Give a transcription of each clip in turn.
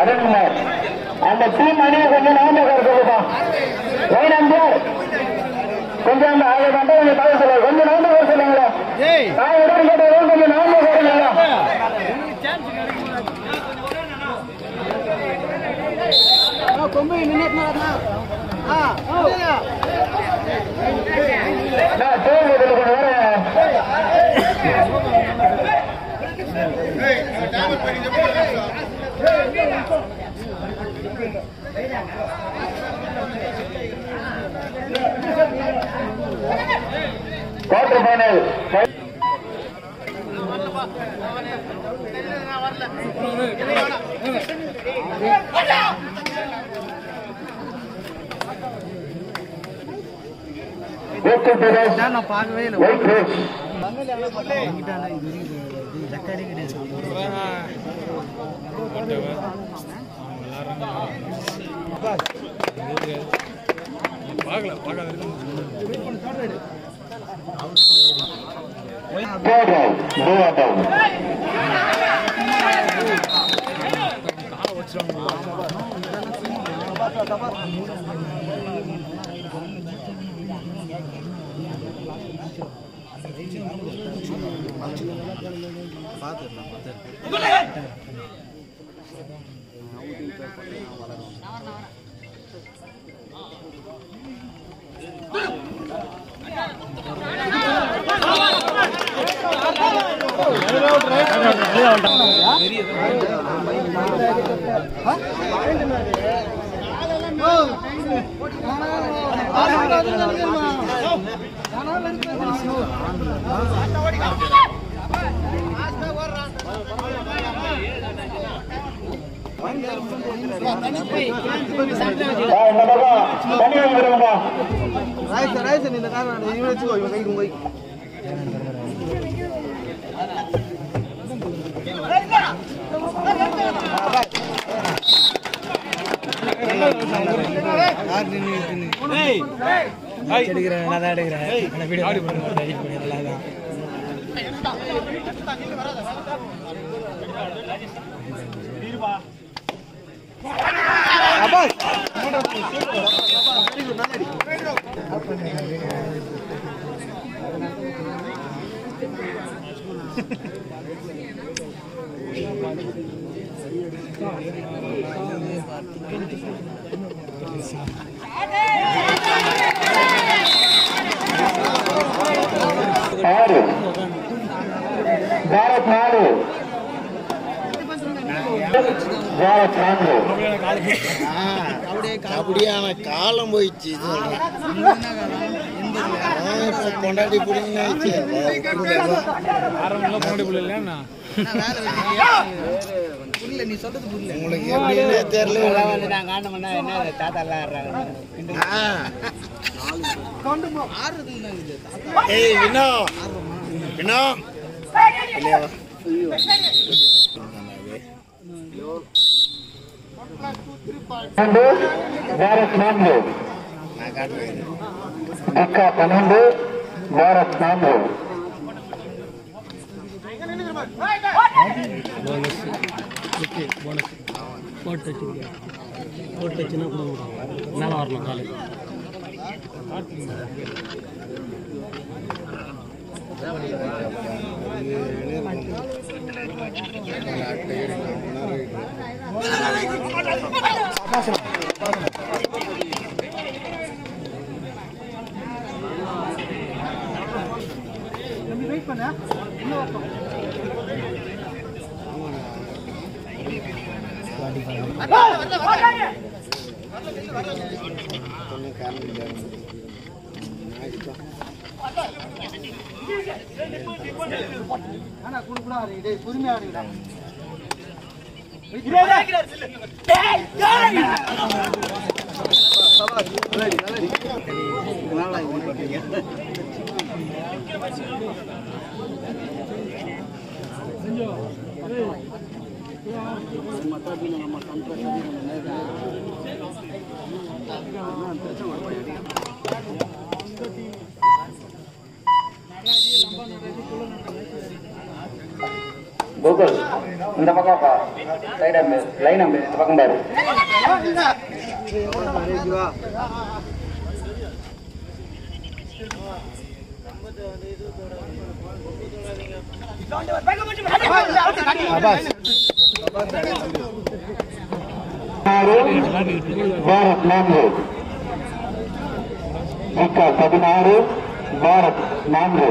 அருண்குமார் அந்த டீம் அணியை கொஞ்சம் நவம்பர் சொல்லுப்பா லைன் அம்பர் கொஞ்சம் அந்த அதை மட்டும் கொஞ்சம் தகவல் சொல்லுங்க கொஞ்சம் நவம்பர் சொல்லுங்களா நான் இடம் கேட்டது கொஞ்சம் நவம்பர் சொல்லுங்களா கொம்பு நின்னுட்டுனா ஆ அப்படியா நான் டீம் இதில் கொஞ்சம் நேரம் குவார்டர் ஃபைனல் வெற்றி பிரதேஷ் நான் பார்க்கவே இல்லை ஒயிட் ரோஸ் ரெக்கார்டே கிடையாது பார்க்கல பார்க்காத Third round, no one down. ஆ, இந்த பக்கம் தண்ணி வாங்கிடுங்கப்பா ராய்ஸ் ராய்ஸ் இந்த காரணம் இவன் வச்சுக்கோ இவன் கைக்கு போய் எடுக்கிறேன் நான் தான் எடுக்கிறேன் அந்த வீடியோ ஆடி பண்ணி நல்லா தான் ஆறு பாரத் நாலு பாரத் நான்கு அப்படியான காலம் போயிடுச்சு இது ஆ, இப்ப கொண்டாடி பிடிங்கன்னு ஆரம்பம்லாம் முன்னாடி புள்ள இல்லையா புரியல நீ சொல்றது புரியல உங்களுக்கு எப்படின்னே தெரியல நான் காண்டமண்ணா என்ன தாத்தா எல்லாம் ஆடுறாங்க ஆ. ஆடுறது என்ன இது ஏய் வினோ வினோ இல்லையா பன்னெண்டு பாரத் நான்கு நான் காட்டுறேன் திக்கா பன்னெண்டு பாரத் நான்கு போட்டு வச்சுருக்கியா போட்டு வச்சுன்னா கூட மேலே வரணும் காலை கொஞ்சம் காரணம் இல்லை. ஆனா கூட கூட ஆடுறீங்க டேய் பொறுமையா ஆடுங்கடா கூகுள் இந்த பக்கம் பா சைடு அம்பு லைன் அம்பு இந்த பக்கம் பாரு ஆறு பாரத் நான்கு ஜிக்கா பதினாறு பாரத் நான்கு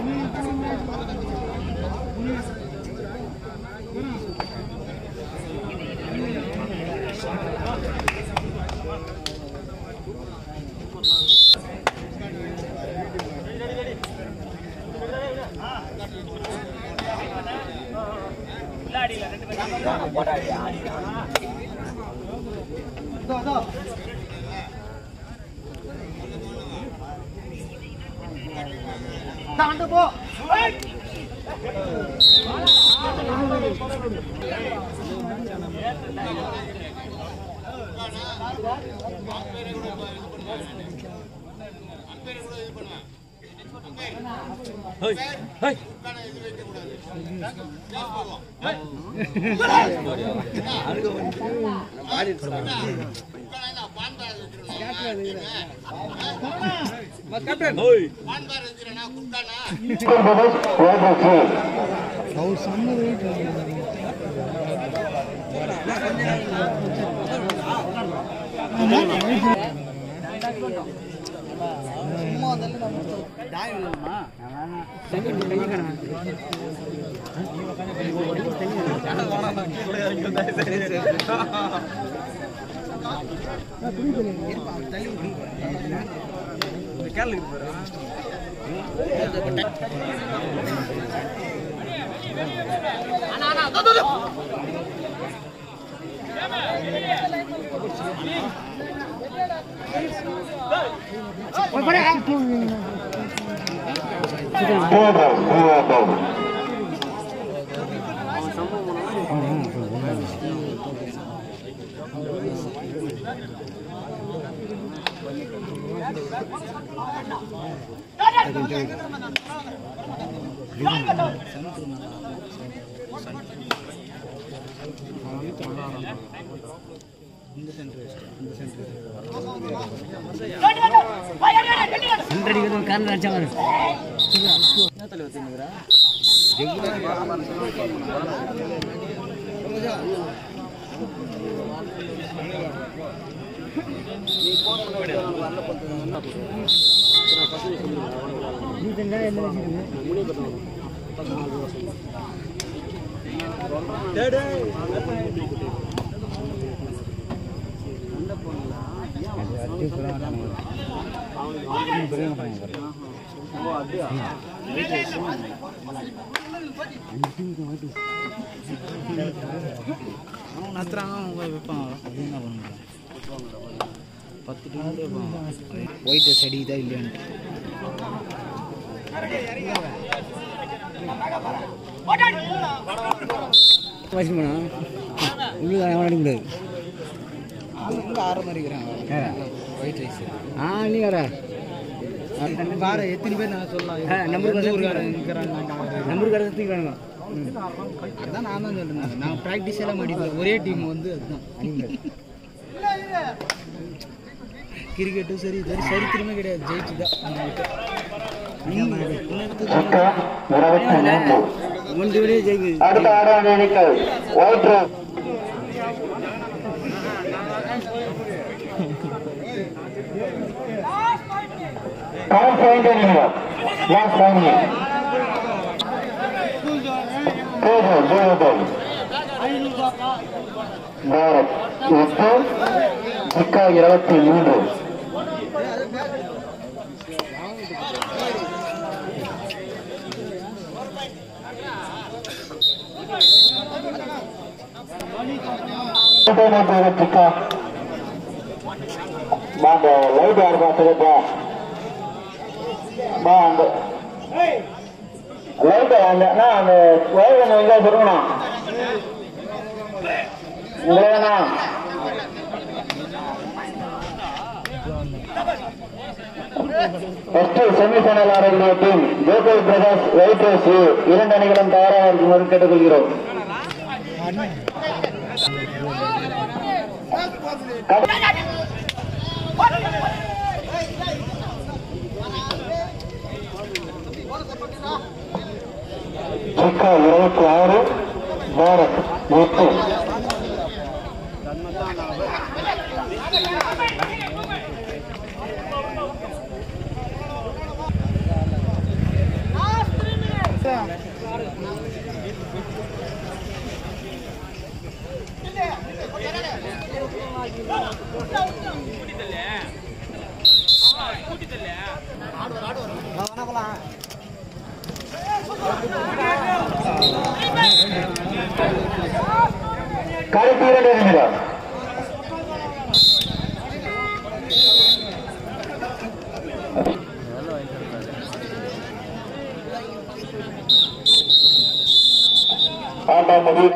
அவன் நத்துறாங்க அவங்க வைப்பான் அது என்ன பண்ண முடியும் பத்து டீம் வைப்பான் ஒயிட் ட்ரெஸ் அடிக்குதா இல்லையான்ட்டு வச்சுக்கோண்ணா உள்ளு அவன் அடிக்க முடியாது அவங்க ஆறு மாதிரி இருக்கிறாங்க ஒயிட் ரைஸ் ஆ நீ வர பாரு எத்தனை பேர் நான் சொல்லலாம் நம்பருக்கு நம்பருக்கு கடை தூக்கிறானுங்க அதான் நான் தான் சொல்றேன் நான் ப்ராக்டிஸ் எல்லாம் அடிப்பேன் ஒரே டீம் வந்து அதுதான் கிரிக்கெட்டும் சரி சரி சரித்திரமே கிடையாது ஜெயிச்சு தான் இருபத்தி மூன்று ஒன்று விட ஜெயிக்குது அடுத்த ஆறாம் எண்ணிக்கை ஒயிட் ரோஸ் கவுண்ட் பாயிண்ட் எண்ணிக்கை லாஸ்ட் பாயிண்ட் ஜெயதேவ் ஜெயதேவ் பாரத் எட்டு ஜிக்கா இருபத்தி மூன்று ஜிக்கா வாங்க லைட் யார் பார்த்துக்கப்பா வா அந்த லைட் அந்த அண்ணா, அந்த வயல் கொஞ்சம் இங்கே திரும்பணும் உங்களேண்ணா ஃபர்ஸ்ட் செமிஃபைனல் ஆடக்கூடிய team Jogal Prakash white rose யூ இரண்டு அணிகளும் தயாராக இருக்குமாறு கேட்டுக்கொள்கிறோம் சிக்கா இருபத்தி ஆறு பாரத் எட்டு கடைசி இரண்டு நிமிடம் ஆட்டம் முடிவு